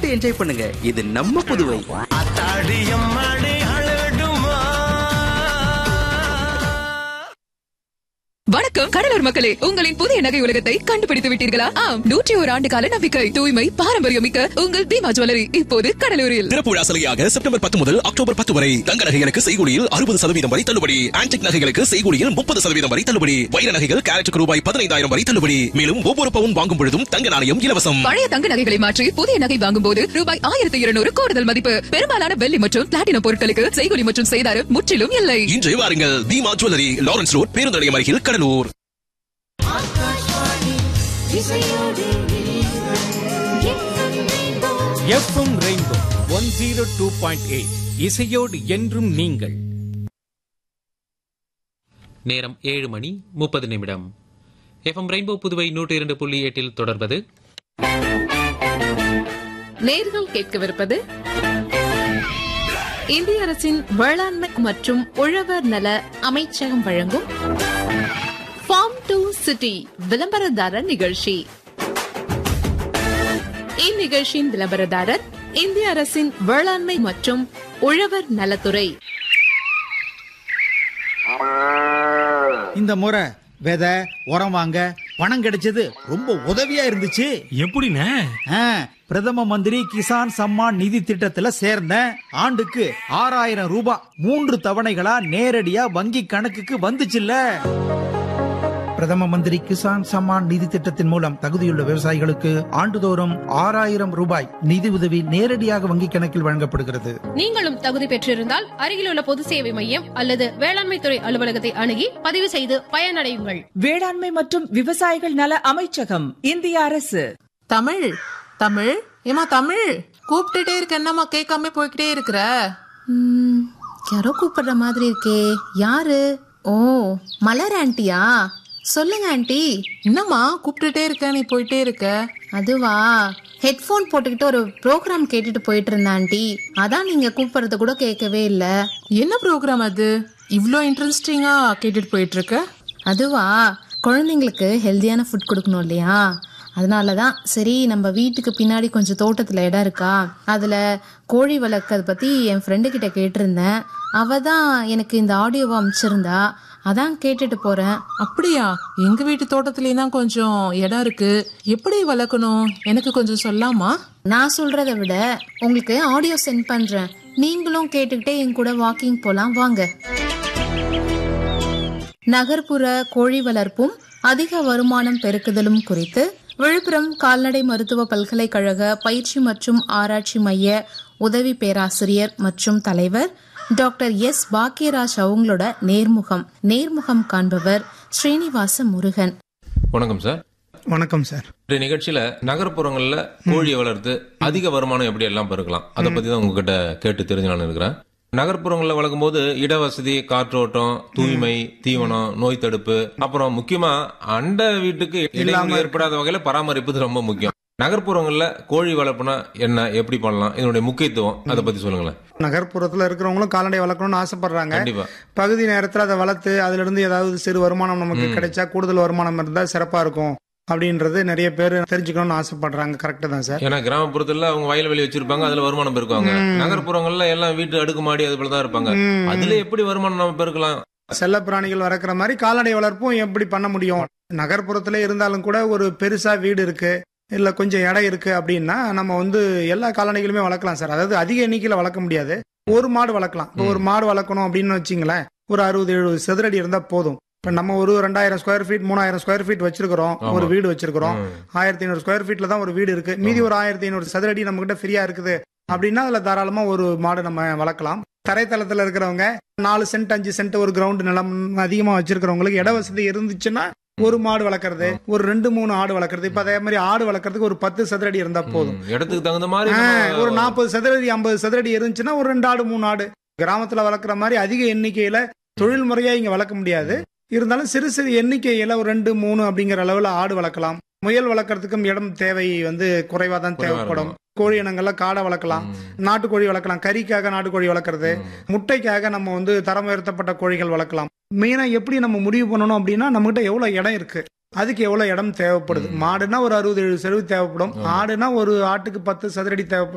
கேட்டு என்ஜாய் பண்ணுங்க இது நம்ம புதுவை அத்தாடியம்மாடி அழடுமா வணக்கம் கடலூர் மக்களே உங்களின் புதிய நகை உலகத்தை கண்டுபிடித்து விட்டீர்களா ஆம் நூற்றி ஒரு ஆண்டு கால நம்பிக்கை தூய்மை பாரம்பரியம் மிக்க உங்கள் தீமா ஜுவல்லரி இப்போது கடலூரில் திறப்புழா சலுகையாக செப்டம்பர் பத்து முதல் அக்டோபர் பத்து வரை தங்க நகைகளுக்கு செய்கூலியில் அறுபது சதவீதம் வரை தள்ளுபடி ஆன்டிக் நகைகளுக்கு செய்கூலியில் முப்பது சதவீதம் வரை தள்ளுபடி வைர நகைகள் கேரட்டுக்கு ரூபாய் பதினைந்தாயிரம் வரை தள்ளுபடி மேலும் ஒவ்வொரு பவுன் வாங்கும் பொழுதும் தங்க நாணயம் இலவசம் பழைய தங்க நகைகளை மாற்றி புதிய நகை வாங்கும் போது ரூபாய் ஆயிரத்தி இருநூறு கூடுதல் மதிப்பு பெரும்பாலான வெள்ளி மற்றும் பிளாட்டினம் பொருட்களுக்கு செய்கூலி மற்றும் செய்தாரம் முற்றிலும் இல்லை இன்று வாருங்கள் தீமா ஜுவல்லரி லாரன்ஸ் ரோட் பேருந்து நிலையம் அருகில் Cuddalore FM Rainbow one zero two point eight இசையோடு என்றும் நீங்கள் நேரம் ஏழு மணி முப்பது நிமிடம் எஃப்எம் ரெயின்போ புதுவை நூற்றி இரண்டு புள்ளி எட்டில் தொடர்வது நேர்கள் கேட்கவிருப்பது இந்திய அரசின் வேளாண்மை மற்றும் உழவர் நல அமைச்சகம் வழங்கும் ஃபார்ம் டு சிட்டி விளம்பரதாரர் நிகழ்ச்சி இந்நிகழ்ச்சியின் விளம்பரதாரர் இந்திய அரசின் வேளாண்மை மற்றும் உழவர் நலத்துறை இந்த முறை விதை உரம் வாங்க பணம் கிடைச்சது ரொம்ப உதவியா இருந்துச்சு எப்படிண்ணே ஆ, பிரதம மந்திரி கிசான் சம்மான் நிதி திட்டத்துல சேர்ந்தேன் ஆண்டுக்கு ஆறாயிரம் ரூபாய் மூன்று தவணைகளா நேரடியா வங்கி கணக்குக்கு வந்துச்சுல்ல பிரதம மந்திரி கிசான் சம்மான் நிதி திட்டத்தின் மூலம் தகுதியுள்ள விவசாயிகளுக்கு ஆண்டுதோறும் ஆறாயிரம் ரூபாய் நிதி உதவி நேரடியாக வங்கி கணக்கில் வழங்கப்படுகிறது நீங்களும் தகுதி பெற்றிருந்தால் அருகிலுள்ள பொது சேவை மையம் அல்லது வேளாண்மை துறை அலுவலகத்தை அணுகி பதிவு செய்து பயனடையுங்கள் வேளாண்மை மற்றும் விவசாயிகள் நல அமைச்சகம் இந்திய அரசு தமிழ் தமிழ் ஏமா தமிழ் கூப்பிட்டுட்டே இருக்க என்னம்மா கேட்காம போய்கிட்டே இருக்கிற யாரோ கூப்பிடுற மாதிரி இருக்கே யாரு ஓ மலர் ஆண்டியா சொல்லுங்க ஆண்டி என்னம்மா கூப்பிட்டுட்டே இருக்க நீ போயிட்டே இருக்க அதுவா ஹெட்போன் போட்டுக்கிட்டு ஒரு ப்ரோக்ராம் கேட்டுட்டு போயிட்டு இருந்தேன் ஆண்டி அதான் நீங்க கூப்பிடுறது கூட கேட்கவே இல்ல என்ன ப்ரோக்ராம் அது இவ்ளோ இன்ட்ரெஸ்டிங்கா கேட்டுட்டு போயிட்டு இருக்க அதுவா குழந்தைங்களுக்கு ஹெல்தியான ஃபுட் கொடுக்கணும் இல்லையா அதனால தான் சரி நம்ம வீட்டுக்கு பின்னாடி கொஞ்சம் தோட்டத்தில் இடம் இருக்கா அதில் கோழி வளர்க்கறத பற்றி என் ஃப்ரெண்டு கிட்ட கேட்டிருந்தேன் அவ தான் எனக்கு இந்த ஆடியோவை அமைச்சிருந்தா அதான் கேட்டுட்டு போகிறேன் அப்படியா எங்க வீட்டு தோட்டத்துலயும் தான் கொஞ்சம் இடம் இருக்கு எப்படி வளர்க்கணும் எனக்கு கொஞ்சம் சொல்லாமா நான் சொல்கிறத விட உங்களுக்கு ஆடியோ சென்ட் பண்ணுறேன் நீங்களும் கேட்டுக்கிட்டே என் கூட வாக்கிங் போகலாம் வாங்க நகர்ப்புற கோழி வளர்ப்பும் அதிக வருமானம் பெருக்குதலும் குறித்து விழுப்புரம் கால்நடை மருத்துவ பல்கலைக்கழக பயிற்சி மற்றும் ஆராய்ச்சி மைய உதவி பேராசிரியர் மற்றும் தலைவர் டாக்டர் எஸ் பாக்கியராஜ் அவங்களோட நேர்முகம் நேர்முகம் காண்பவர் ஸ்ரீனிவாச முருகன் வணக்கம் சார் வணக்கம் சார் இந்த நிகழ்ச்சியில நகர்ப்புறங்கள்ல கோழியை வளர்த்து அதிக வருமானம் எப்படி எல்லாம் பெருக்கலாம் அதை பத்தி தான் உங்ககிட்ட கேட்டு தெரிஞ்சு இருக்கிறேன் நகர்ப்புறங்கள்ல வளர்க்கும் போது இடவசதி காற்றோட்டம் தூய்மை தீவனம் நோய் தடுப்பு அப்புறம் முக்கியமா அண்ட வீட்டுக்கு இடையூறு ஏற்படாத வகையில பராமரிப்பு ரொம்ப முக்கியம் நகர்ப்புறங்கள்ல கோழி வளர்ப்புனா என்ன எப்படி பண்ணலாம் இதனுடைய முக்கியத்துவம் அதை பத்தி சொல்லுங்களேன் நகர்ப்புறத்துல இருக்கிறவங்களும் கால்நடை வளர்க்கணும்னு ஆசைப்படுறாங்க கண்டிப்பா பகுதி நேரத்துல அதை வளர்த்து அதுல இருந்து ஏதாவது சிறு வருமானம் நமக்கு ம். கிடைச்சா கூடுதல் வருமானம் இருந்தா சிறப்பா இருக்கும் அப்படின்றது நிறைய பேர் தெரிஞ்சுக்கணும்னு ஆசைப்படுறாங்க கரெக்ட் தான் சார் ஏன்னா கிராமப்புறத்துல அவங்க வயல்வெளி வச்சிருப்பாங்க அதுல வருமானம் பெருக்குவாங்க ம். நகர்ப்புறங்கள்ல எல்லாம் வீட்டு அடுக்குமாடி அது போல தான் இருப்பாங்க ம். அதுல எப்படி வருமானம் நம்ம பெருக்கலாம் செல்ல பிராணிகள் வளர்க்குற மாதிரி கால்நடை வளர்ப்பும் எப்படி பண்ண முடியும் நகர்ப்புறத்துல இருந்தாலும் கூட ஒரு பெருசா வீடு இருக்கு இல்ல கொஞ்சம் இடம் இருக்கு அப்படின்னா நம்ம வந்து எல்லா கால்நடைகளுமே வளர்க்கலாம் சார் அதாவது அதிக எண்ணிக்கையில வளர்க்க முடியாது ஒரு மாடு வளர்க்கலாம் இப்போ ஒரு மாடு வளர்க்கணும் அப்படின்னு வச்சிங்களேன் ஒரு அறுபது எழுபது சதுரடி இருந்தா போதும் இப்ப நம்ம ஒரு ரெண்டாயிரம் ஸ்கொயர் ஃபீட் மூணாயிரம் ஸ்கொயர் ஃபீட் வச்சிருக்கிறோம் ஆமா. ஒரு வீடு வச்சிருக்கிறோம் ம். ஆயிரத்தி ஐநூறு ஸ்கொயர் ஃபீட்ல தான் ஒரு வீடு இருக்கு மீதி ஒரு ஆயிரத்தி ஐநூறு சதுரடி நம்ம கிட்ட ஃப்ரீயா இருக்குது அப்படின்னா அதுல தாராளமா ஒரு மாடு நம்ம வளர்க்கலாம் தரைத்தளத்துல இருக்கிறவங்க நாலு சென்ட் அஞ்சு சென்ட் ஒரு கிரவுண்ட் நிலம் அதிகமா வச்சிருக்கிறவங்களுக்கு இட வசதி இருந்துச்சுன்னா ஒரு மாடு வளர்க்கறது ஒரு ரெண்டு மூணு ஆடு வளர்க்கறது இப்ப அதே மாதிரி ஆடு வளர்க்கறதுக்கு ஒரு பத்து சதுரடி இருந்தா போதும் ம், இடத்துக்கு தகுந்த மாதிரி ஆ, நம்ம- ஒரு நாற்பது சதுரடி ஐம்பது சதுரடி இருந்துச்சுன்னா ஒரு ரெண்டு ஆடு மூணு ஆடு கிராமத்துல வளர்க்குற மாதிரி அதிக எண்ணிக்கையில தொழில் முறையா இங்க வளர்க்க முடியாது இருந்தாலும் சிறு சிறு எண்ணிக்கையில ஒரு ரெண்டு மூணு அப்படிங்கிற அளவுல ஆடு வளர்க்கலாம் முயல் வளர்க்கறதுக்கும் இடம் தேவை வந்து குறைவா தான் குறைவா தேவைப்படும் கோழி இனங்கள்ல காடை வளர்க்கலாம் நாட்டுக்கோழி வளர்க்கலாம் கறிக்காக நாட்டுக்கோழி வளர்க்கறது முட்டைக்காக நம்ம வந்து தரம் உயர்த்தப்பட்ட கோழிகள் வளர்க்கலாம் மெயினா எப்படி நம்ம முடிவு பண்ணணும் அப்படின்னா நம்மகிட்ட எவ்வளவு இடம் இருக்கு அதுக்கு எவ்வளவு இடம் தேவைப்படுது மாடுனா ஒரு அறுபது எழுபது சதவீதம் தேவைப்படும் ஆடுனா ஒரு ஆட்டுக்கு பத்து சதுரடி தேவைப்படும்